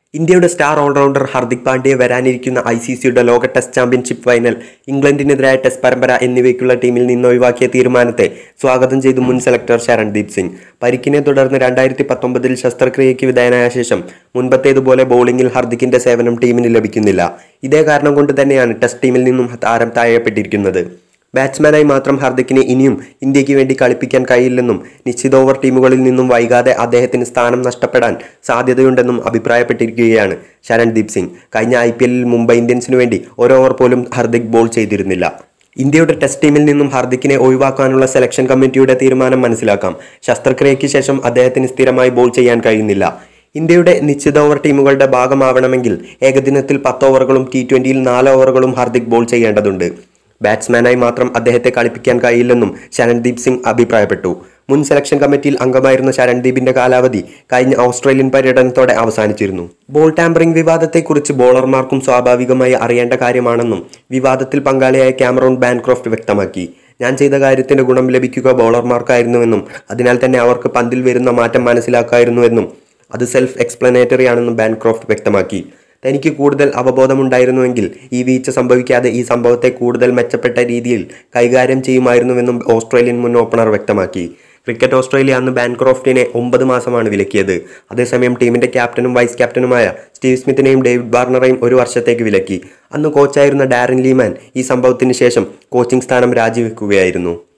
ഇന്ത്യയുടെ star allrounder Hardik Pandya വരാനിരിക്കുന്ന I C സിയുടെ ലോക ടെസ്റ്റ് ചാമ്പ്യൻഷിപ്പ് ഫൈനൽ ഇംഗ്ലണ്ടിനെതിരായ ടെസ്റ്റ് പരമ്പര എന്നിവയ്ക്കുള്ള ടീമിൽ നിന്ന് ഒഴിവാക്കിയ തീരുമാനത്തെ സ്വാഗതം ചെയ്തു മുൻ സെലക്ടർ ശരൺദീപ് സിംഗ് പരിക്കിനെ തുടർന്ന് രണ്ടായിരത്തി പത്തൊമ്പതിൽ ശസ്ത്രക്രിയയ്ക്ക് വിധേയനായ ശേഷം മുൻപത്തേതുപോലെ ബൗളിംഗിൽ ഹർദിക്കിന്റെ സേവനം ടീമിന് ലഭിക്കുന്നില്ല ഇതേ കാരണം കൊണ്ട് തന്നെയാണ് ടെസ്റ്റ് ടീമിൽ നിന്നും താരം താഴെപ്പെട്ടിരിക്കുന്നത് ബാറ്റ്സ്മാനായി മാത്രം ഹർദിക്കിനെ ഇനിയും ഇന്ത്യക്ക് വേണ്ടി കളിപ്പിക്കാൻ കഴിയില്ലെന്നും നിശ്ചിത ഓവർ ടീമുകളിൽ നിന്നും വൈകാതെ അദ്ദേഹത്തിന് സ്ഥാനം നഷ്ടപ്പെടാൻ സാധ്യതയുണ്ടെന്നും അഭിപ്രായപ്പെട്ടിരിക്കുകയാണ് ശരൺദീപ് സിംഗ് കഴിഞ്ഞ ഐ പി എല്ലിൽ മുംബൈ ഇന്ത്യൻസിനു വേണ്ടി ഒരു ഓവർ പോലും ഹർദിക് ബോൾ ചെയ്തിരുന്നില്ല ഇന്ത്യയുടെ ടെസ്റ്റ് ടീമിൽ നിന്നും ഹർദിക്കിനെ ഒഴിവാക്കാനുള്ള സെലക്ഷൻ കമ്മിറ്റിയുടെ തീരുമാനം മനസ്സിലാക്കാം ശസ്ത്രക്രിയയ്ക്ക് ശേഷം അദ്ദേഹത്തിന് സ്ഥിരമായി ബോൾ ചെയ്യാൻ കഴിയുന്നില്ല ഇന്ത്യയുടെ നിശ്ചിത ഓവർ ടീമുകളുടെ ഭാഗമാവണമെങ്കിൽ ഏകദിനത്തിൽ പത്ത് ഓവറുകളും ടി ട്വന്റിയിൽ നാല് ഓവറുകളും ഹർദിക് ബോൾ ചെയ്യേണ്ടതുണ്ട് ബാറ്റ്സ്മാനായി മാത്രം അദ്ദേഹത്തെ കളിപ്പിക്കാൻ കഴിയില്ലെന്നും ശരൺദീപ് സിംഗ് അഭിപ്രായപ്പെട്ടു മുൻ സെലക്ഷൻ കമ്മിറ്റിയിൽ അംഗമായിരുന്ന ശരൺദീപിന്റെ കാലാവധി കഴിഞ്ഞ ഓസ്ട്രേലിയൻ പര്യടനത്തോടെ അവസാനിച്ചിരുന്നു ബോൾ ടാമ്പറിംഗ് വിവാദത്തെക്കുറിച്ച് ബോളർമാർക്കും സ്വാഭാവികമായി അറിയേണ്ട കാര്യമാണെന്നും വിവാദത്തിൽ പങ്കാളിയായ ക്യാമറോൺ ബാൻക്രോഫ്റ്റ് വ്യക്തമാക്കി ഞാൻ ചെയ്ത കാര്യത്തിന്റെ ഗുണം ലഭിക്കുക ബോളർമാർക്കായിരുന്നുവെന്നും അതിനാൽ തന്നെ അവർക്ക് പന്തിൽ വരുന്ന മാറ്റം മനസ്സിലാക്കായിരുന്നുവെന്നും അത് സെൽഫ് എക്സ്പ്ലനേറ്ററി ആണെന്നും ബാൻക്രോഫ്റ്റ് വ്യക്തമാക്കി തനിക്ക് കൂടുതൽ അവബോധമുണ്ടായിരുന്നുവെങ്കിൽ ഈ വീഴ്ച സംഭവിക്കാതെ ഈ സംഭവത്തെ കൂടുതൽ മെച്ചപ്പെട്ട രീതിയിൽ കൈകാര്യം ചെയ്യുമായിരുന്നുവെന്നും ഓസ്ട്രേലിയൻ മുൻ ഓപ്പണർ വ്യക്തമാക്കി ക്രിക്കറ്റ് ഓസ്ട്രേലിയ അന്ന് ബാൻക്രോഫ്റ്റിനെ ഒമ്പത് മാസമാണ് വിലക്കിയത് അതേസമയം ടീമിന്റെ ക്യാപ്റ്റനും വൈസ് ക്യാപ്റ്റനുമായ സ്റ്റീവ് സ്മിത്തിനെയും ഡേവിഡ് വാർണറെയും ഒരു വർഷത്തേക്ക് വിലക്കി അന്ന് കോച്ചായിരുന്ന ഡാരൻ ലീമാൻ ഈ സംഭവത്തിന് ശേഷം കോച്ചിംഗ് സ്ഥാനം രാജിവെക്കുകയായിരുന്നു